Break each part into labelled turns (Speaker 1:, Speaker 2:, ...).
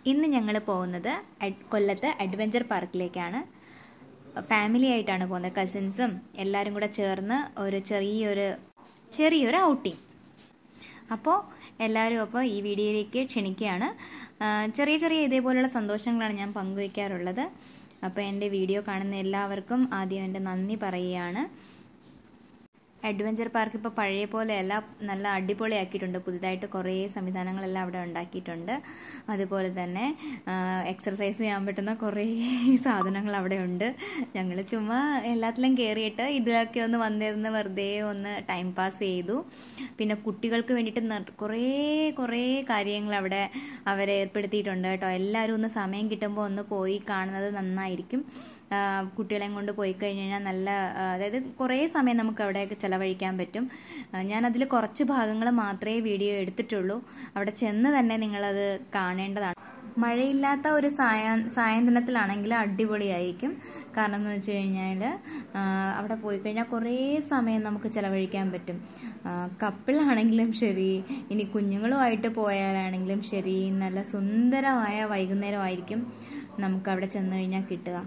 Speaker 1: ഇന്ന് ഞങ്ങൾ പോകുന്നത് അഡ്- കൊല്ലത്ത് അഡ്വഞ്ചർ പാർക്കിലേക്കാണ് ഫാമിലി ആയിട്ടാണ് പോകുന്നത് കസിൻസും എല്ലാവരും കൂടെ ചേർന്ന് ഒരു ചെറിയൊരു ചെറിയൊരു ഔട്ടിങ് അപ്പോൾ എല്ലാവരും അപ്പോൾ ഈ വീഡിയോയിലേക്ക് ക്ഷണിക്കുകയാണ് ആ, ചെറിയ ചെറിയ ഇതേപോലെയുള്ള സന്തോഷങ്ങളാണ് ഞാൻ പങ്കുവയ്ക്കാറുള്ളത് അപ്പോൾ എൻ്റെ വീഡിയോ കാണുന്ന എല്ലാവർക്കും ആദ്യം എൻ്റെ നന്ദി പറയുകയാണ് അഡ്വഞ്ചർ പാർക്ക് ഇപ്പോൾ പഴയ പോലെയല്ല നല്ല അടിപൊളിയാക്കിയിട്ടുണ്ട് പുതുതായിട്ട് കുറേ സംവിധാനങ്ങളെല്ലാം അവിടെ ഉണ്ടാക്കിയിട്ടുണ്ട് അതുപോലെ തന്നെ എക്സർസൈസ് ചെയ്യാൻ പറ്റുന്ന കുറേ സാധനങ്ങൾ അവിടെ ഉണ്ട് ഞങ്ങൾ ചുമ്മാ എല്ലാത്തിലും കയറിയിട്ട് ഇതിലൊക്കെ ഒന്ന് വന്നിരുന്ന് വെറുതെ ഒന്ന് ടൈം പാസ് ചെയ്തു പിന്നെ കുട്ടികൾക്ക് വേണ്ടിയിട്ട് ന- കുറേ കുറേ കാര്യങ്ങൾ അവിടെ അവരെ ഏർപ്പെടുത്തിയിട്ടുണ്ട് കേട്ടോ എല്ലാവരും ഒന്ന് സമയം കിട്ടുമ്പോൾ ഒന്ന് പോയി കാണുന്നത് നന്നായിരിക്കും ആ, കുട്ടികളെയും കൊണ്ട് പോയി കഴിഞ്ഞ് കഴിഞ്ഞാൽ നല്ല ആ, അതായത് കുറേ സമയം നമുക്ക് അവിടെയൊക്കെ ചിലവഴിക്കാൻ പറ്റും ആ, ഞാനതിൽ കുറച്ച് ഭാഗങ്ങൾ മാത്രമേ വീഡിയോ എടുത്തിട്ടുള്ളൂ അവിടെ ചെന്ന് തന്നെ നിങ്ങളത് കാണേണ്ടതാണ് മഴയില്ലാത്ത ഒരു സായാ സായന്തനത്തിലാണെങ്കിൽ അടിപൊളിയായിരിക്കും കാരണം എന്ന് വെച്ച് കഴിഞ്ഞാൽ ആ, അവിടെ പോയി കഴിഞ്ഞാൽ കുറേ സമയം നമുക്ക് ചിലവഴിക്കാൻ പറ്റും കപ്പിളാണെങ്കിലും ശരി ഇനി കുഞ്ഞുങ്ങളുമായിട്ട് പോയാലാണെങ്കിലും ശരി നല്ല സുന്ദരമായ വൈകുന്നേരമായിരിക്കും നമുക്ക് അവിടെ ചെന്ന് കഴിഞ്ഞാൽ കിട്ടുക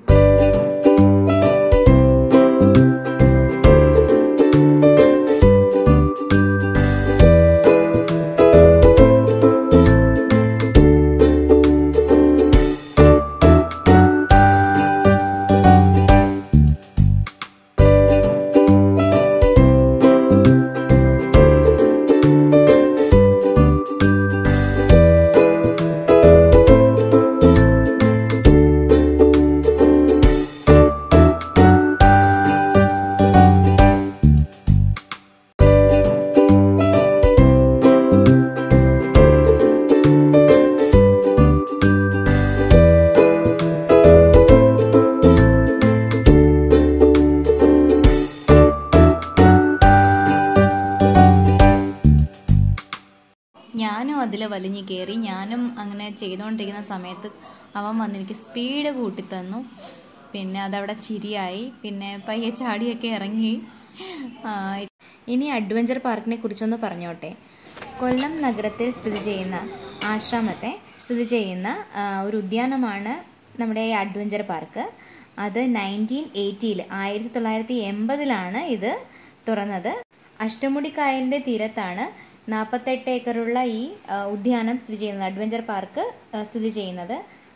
Speaker 1: ഞാനും അതിൽ വലിഞ്ഞു കയറി ഞാനും അങ്ങനെ ചെയ്തുകൊണ്ടിരിക്കുന്ന സമയത്ത് അവൻ വന്നെനിക്ക് സ്പീഡ് കൂട്ടിത്തന്നു പിന്നെ അതവിടെ ചിരിയായി പിന്നെ പയ്യെ ചാടിയൊക്കെ ഇറങ്ങി ആ, ഇനി അഡ്വഞ്ചർ പാർക്കിനെ കുറിച്ചൊന്ന് പറഞ്ഞോട്ടെ കൊല്ലം നഗരത്തിൽ സ്ഥിതി ചെയ്യുന്ന ആശ്രമത്തെ സ്ഥിതി ചെയ്യുന്ന ആ, ഒരു ഉദ്യാനമാണ് നമ്മുടെ ഈ അഡ്വഞ്ചർ പാർക്ക് അത് നയൻറ്റീൻ എയ്റ്റിയിൽ ആയിരത്തി തൊള്ളായിരത്തി എൺപതിലാണ് ഇത് തുറന്നത് അഷ്ടമുടി കായലിൻ്റെ തീരത്താണ് നാൽപ്പത്തെട്ട് ഏക്കറുള്ള ഈ ആ, ഉദ്യാനം സ്ഥിതി ചെയ്യുന്നത് അഡ്വഞ്ചർ പാർക്ക് ആ, സ്ഥിതി ചെയ്യുന്നത്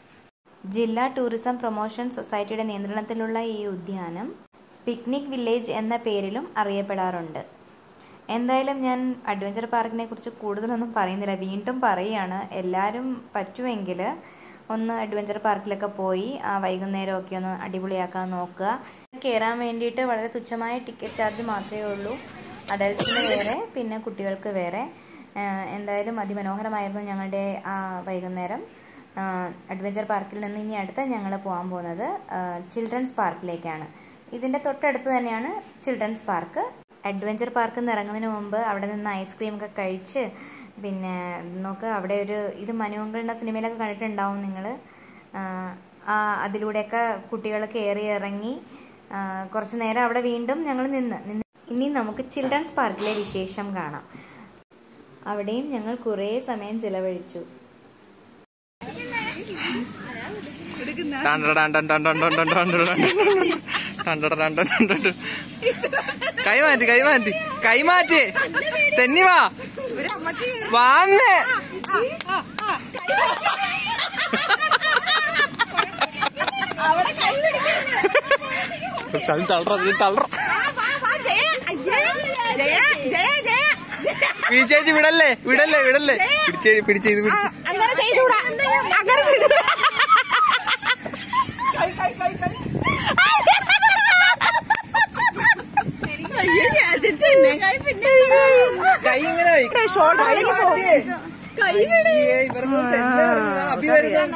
Speaker 1: ജില്ലാ ടൂറിസം പ്രൊമോഷൻ സൊസൈറ്റിയുടെ നിയന്ത്രണത്തിലുള്ള ഈ ഉദ്യാനം പിക്നിക് വില്ലേജ് എന്ന പേരിലും അറിയപ്പെടാറുണ്ട് എന്തായാലും ഞാൻ അഡ്വഞ്ചർ പാർക്കിനെ കുറിച്ച് കൂടുതലൊന്നും പറയുന്നില്ല വീണ്ടും പറയുകയാണ് എല്ലാവരും പറ്റുമെങ്കിൽ ഒന്ന് അഡ്വഞ്ചർ പാർക്കിലൊക്കെ പോയി ആ വൈകുന്നേരമൊക്കെ ഒന്ന് അടിപൊളിയാക്കാൻ നോക്കുക കയറാൻ വേണ്ടിയിട്ട് വളരെ തുച്ഛമായ ടിക്കറ്റ് ചാർജ് മാത്രമേ ഉള്ളൂ അഡൽട്സിന് വേറെ പിന്നെ കുട്ടികൾക്ക് വേറെ ആ, എന്തായാലും അതിമനോഹരമായിരുന്നു ഞങ്ങളുടെ ആ വൈകുന്നേരം ആ, അഡ്വഞ്ചർ പാർക്കിൽ നിന്ന് ഇനി അടുത്ത ഞങ്ങൾ പോകാൻ പോകുന്നത് ആ, ചിൽഡ്രൻസ് പാർക്കിലേക്കാണ് ഇതിൻ്റെ തൊട്ടടുത്ത് തന്നെയാണ് ചിൽഡ്രൻസ് പാർക്ക് അഡ്വഞ്ചർ പാർക്കിൽ നിന്ന് ഇറങ്ങുന്നതിന് മുമ്പ് അവിടെ നിന്ന് ഐസ്ക്രീം ഒക്കെ കഴിച്ച് പിന്നെ നോക്ക് അവിടെ ഒരു ഇത് മനുവങ്കളുടെ സിനിമയിലൊക്കെ കണ്ടിട്ടുണ്ടാവും നിങ്ങൾ ആ അതിലൂടെയൊക്കെ കുട്ടികൾ കയറി ഇറങ്ങി ആ, കുറച്ച് നേരം അവിടെ വീണ്ടും ഞങ്ങൾ നിന്ന് നിന്ന് ഇനി നമുക്ക് ചിൽഡ്രൻസ് പാർക്കിലെ വിശേഷം കാണാം അവിടെയും ഞങ്ങൾ കുറേ സമയം ചിലവഴിച്ചു
Speaker 2: കൈമാറ്റി കൈമാറ്റി കൈമാറ്റി തെന്നി വാ വാന്ന് ചതി തളറ നീ തളറ ചേച്ചി വിടല്ലേ വിടല്ലേ വിടല്ലേ പിടിച്ചേ പിടിച്ചേ ഇത് പിടിച്ച്
Speaker 3: അങ്ങനെ ചെയ്തൂടാ അങ്ങനെ ചെയ്തൂടാ
Speaker 2: കൈ ഇങ്ങനെ പോയി. കൈ മാറ്റിയേ. അയ്യേ, ഇവർക്ക് തെറ്റ് അഭി വരുന്നു.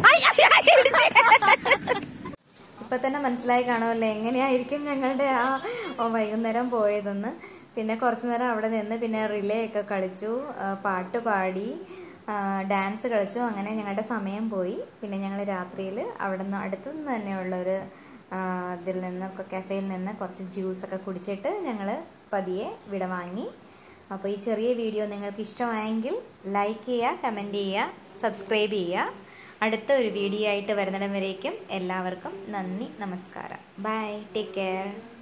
Speaker 1: ഇപ്പൊ തന്നെ മനസ്സിലായി കാണുമല്ലോ എങ്ങനെയായിരിക്കും ഞങ്ങളുടെ ആ ഓ വൈകുന്നേരം പോയതെന്ന് പിന്നെ കുറച്ചു നേരം അവിടെ നിന്ന് പിന്നെ റിലേ ഒക്കെ കളിച്ചു ആ, പാട്ട് പാടി ആ, ഡാൻസ് കളിച്ചു അങ്ങനെ ഞങ്ങളുടെ സമയം പോയി പിന്നെ ഞങ്ങൾ രാത്രിയിൽ അവിടെ നിന്ന് അടുത്ത് നിന്ന് തന്നെയുള്ള ഒരു ആ, ഇതിൽ നിന്നൊക്കെ കഫേയിൽ നിന്ന് കുറച്ച് ജ്യൂസൊക്കെ കുടിച്ചിട്ട് ഞങ്ങൾ പതിയെ വിട വാങ്ങി അപ്പോൾ ഈ ചെറിയ വീഡിയോ നിങ്ങൾക്ക് ഇഷ്ടമായെങ്കിൽ ലൈക്ക് ചെയ്യുക കമൻറ്റ് ചെയ്യുക സബ്സ്ക്രൈബ് ചെയ്യുക അടുത്ത ഒരു വീഡിയോ ആയിട്ട് വരുന്നിടം വരേക്കും എല്ലാവർക്കും നന്ദി നമസ്കാരം ബൈ ടേക്ക് കെയർ